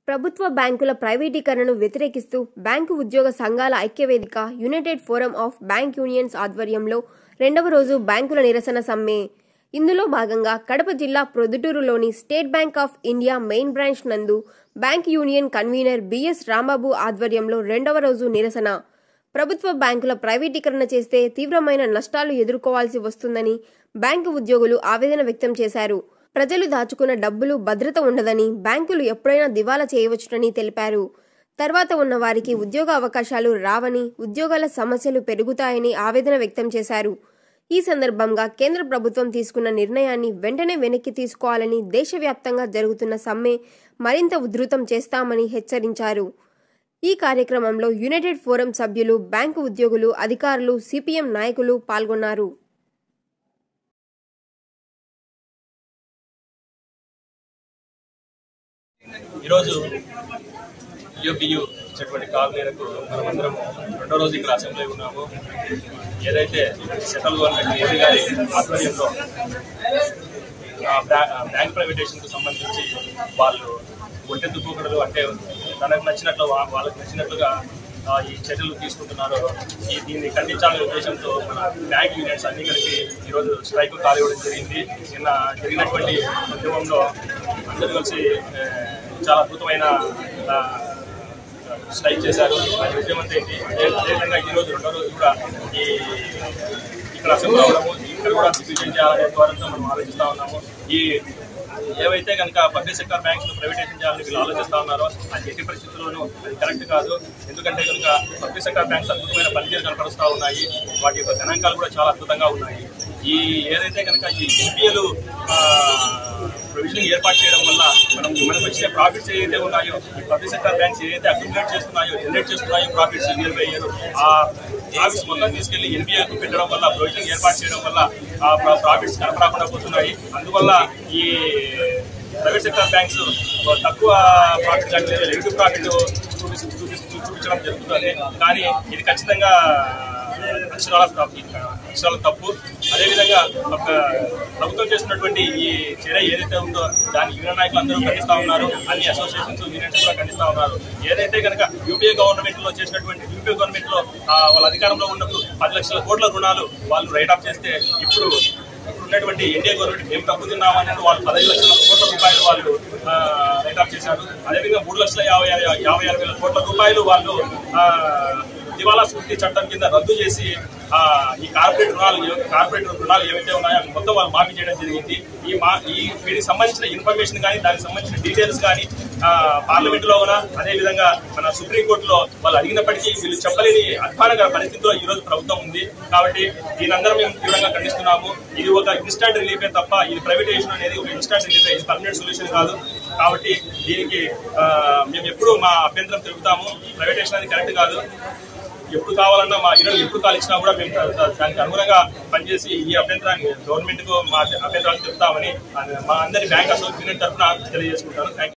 ప్రభుత్వ బ్యాంకుల ప్రైవేటీకరణను వ్యతిరేకిస్తూ బ్యాంకు ఉద్యోగ సంఘాల ఐక్యవేదిక United Forum of Bank Unions ఆధ్వర్యంలో రెండవ రోజు బ్యాంకుల నిరసన సమ్మె ఇందులో భాగంగా కడప జిల్లా ప్రొద్దుటూరులోని State Bank of India main branch నందు bank union convener B S Rambabu ఆధ్వర్యంలో రెండవ రోజు నిరసన ప్రభుత్వ బ్యాంకుల ప్రైవేటీకరణ చేస్తే తీవ్రమైన నష్టాలు ఎదుర్కోవాల్సి వస్తుందని బ్యాంకు ఉద్యోగులు ఆవేదన వ్యక్తం చేశారు ప్రజలు దాచుకున్న డబ్బులు భద్రత ఉండదని బ్యాంకులు ఎప్పుడైనా దివాలా చేయవచ్చునని తెలిపారు తర్వాత ఉన్న వారికి ఉద్యోగ అవకాశాలు రావని ఉద్యోగాల సమస్యలు పెరుగుతాయని ఆవేదన వ్యక్తం చేశారు ఈ సందర్భంగా కేంద్ర ప్రభుత్వం తీసుకున్న నిర్ణయాన్ని వెంటనే వెనక్కి తీసుకోవాలని దేశవ్యాప్తంగా జరుగుతున్న సమ్మె మరింత ఉధృతం చేస్తామని హెచ్చరించారు ఈ కార్యక్రమంలో యునైటెడ్ ఫోరం సభ్యులు బ్యాంకు ఉద్యోగులు అధికారులు సిపిఎం నాయకులు పాల్గొన్నారు ఈరోజు యూపీయు ఇచ్చినటువంటి కాల్ మేరకు మనమందరం రెండో రోజు ఇక్కడ అసెంబ్లీ ఉన్నాము ఏదైతే సెంట్రల్ గవర్నమెంట్ మోదీ గారి ఆధ్వర్యంలో ఆ బ్యా- ఆ బ్యాంక్ ప్రైవేటేషన్కు సంబంధించి వాళ్ళు ఒంటెత్తు పోకడలు అంటే తనకు నచ్చినట్లు వా- వాళ్ళకి నచ్చినట్లుగా ఆ, ఈ చర్యలు తీసుకుంటున్నారు ఈ దీన్ని ఖండించాలనే ఉద్దేశంతో మన బ్యాంక్ యూనియన్స్ అన్ని కలిపి ఈరోజు స్ట్రైక్ కాల్ ఇవ్వడం జరిగింది నిన్న జరిగినటువంటి ఉద్యమంలో అందరూ కలిసి ఆ, చాలా అద్భుతమైన ఆ, స్ట్రైక్ చేశారు అది విజయవంతం ఏంటి అదే అదేవిధంగా ఈ రోజు రెండో రోజు కూడా ఈ ఇక్కడ అసెంబ్లీ అవడము ఇక్కడ కూడా దిగ్విజయం చేయాలనే ద్వారంతో మనం ఆలోచిస్తా ఉన్నాము ఈ ఏవైతే కనుక పబ్లిక్ సెక్టర్ బ్యాంక్స్ ప్రైవేటైజేషన్ చేయాలని వీళ్ళు ఆలోచిస్తా ఉన్నారో అది ఎట్టి పరిస్థితుల్లోనూ అది కరెక్ట్ కాదు ఎందుకంటే కనుక పబ్లిక్ సెక్టర్ బ్యాంక్స్ అద్భుతమైన పనితీరు కనపరుస్తూ ఉన్నాయి వాటి యొక్క గణాంకాలు కూడా చాలా అద్భుతంగా ఉన్నాయి ఈ ఏదైతే కనుక ఈ ఎన్పిఎలు ప్రొవిజన్ ఏర్పాటు చేయడం వల్ల మనం మనకు వచ్చే ప్రాఫిట్స్ ఏదైతే ఉన్నాయో ఈ పబ్లిక్ సెక్టర్ బ్యాంక్స్ ఏదైతే అక్యుములేట్ చేస్తున్నాయో జనరేట్ చేస్తున్నాయో ప్రాఫిట్స్ ఇయర్ బై ఇయర్ ఆ ప్రాఫిట్స్ మొత్తం తీసుకెళ్లి ఎన్బిఐకు పెట్టడం వల్ల ప్రొవిజన్ ఏర్పాటు చేయడం వల్ల ఆ ప్రాఫిట్స్ కనపడకుండా పోతున్నాయి అందువల్ల ఈ ప్రైవేట్ సెక్టర్ బ్యాంక్స్ తక్కువ ప్రాఫిట్ కంటే నెగిటివ్ ప్రాఫిట్ చూపిస్తూ చూపిస్తూ చూపించడం జరుగుతుంది కానీ ఇది ఖచ్చితంగా అక్షరాల తప్పు అక్షరాల తప్పు అదేవిధంగా ఒక ప్రభుత్వం చేస్తున్నటువంటి ఈ చర్య ఏదైతే ఉందో దాన్ని యూనియన్ నాయకులు అందరూ ఖండిస్తా ఉన్నారు అన్ని అసోసియేషన్స్ యూనియన్స్ కూడా ఖండిస్తా ఉన్నారు ఏదైతే కనుక యూపీఏ గవర్నమెంట్ లో చేసినటువంటి యూపీఏ గవర్నమెంట్ లో ఆ, వాళ్ళ అధికారంలో ఉన్నప్పుడు పది లక్షల కోట్ల రుణాలు వాళ్ళు రైట్ ఆఫ్ చేస్తే ఇప్పుడు ఇప్పుడు ఉన్నటువంటి ఎన్డీఏ గవర్నమెంట్ మేము తక్కువ తిన్నాం అన్నట్టు వాళ్ళు పదహైదు లక్షల కోట్ల రూపాయలు వాళ్ళు రైట్ ఆఫ్ చేశారు అదేవిధంగా మూడు లక్షల యాభై యాభై ఆరు వేల కోట్ల రూపాయలు వాళ్ళు ఆ, దివాలా స్ఫూర్తి చట్టం కింద రద్దు చేసి ఆ, ఈ కార్పొరేట్ రుణాలు ఏ- కార్పొరేట్ రుణాలు ఏవైతే ఉన్నాయో అవి మొత్తం వాళ్ళు మాఫీ చేయడం జరిగింది ఈ మా ఈ వీటికి సంబంధించిన ఇన్ఫర్మేషన్ కానీ దానికి సంబంధించిన డీటెయిల్స్ కానీ పార్లమెంట్ లో కూడా అదే విధంగా మన సుప్రీంకోర్టులో వాళ్ళు అడిగినప్పటికీ వీళ్ళు చెప్పలేని అధ్వానకర పరిస్థితిలో ఈ రోజు ప్రభుత్వం ఉంది కాబట్టి దీని అందరం మేము తీవ్రంగా ఖండిస్తున్నాము ఇది ఒక ఇన్స్టాంట్ రిలీఫే తప్ప ఇది ప్రైవేటైజేషన్ అనేది ఒక ఇన్స్టాంట్ రిలీఫే ఇది పర్మనెంట్ సొల్యూషన్ కాదు కాబట్టి దీనికి ఆ, మేము ఎప్పుడు మా అభ్యంతరం తెలుపుతాము ప్రైవేటైజేషన్ అనేది కరెక్ట్ కాదు ఎప్పుడు కావాలన్నా మా ఇరవై ఎప్పుడు కాల్ ఇచ్చినా కూడా మేము దా- దా- దానికి అనుగుణంగా పనిచేసి ఈ అభ్యంతరాన్ని గవర్నమెంట్ కు మా అభ్యంతరాలు చెప్తామని మా అందరి బ్యాంక్ అసోసియేషన్ తరఫున తెలియజేసుకుంటాను థ్యాంక్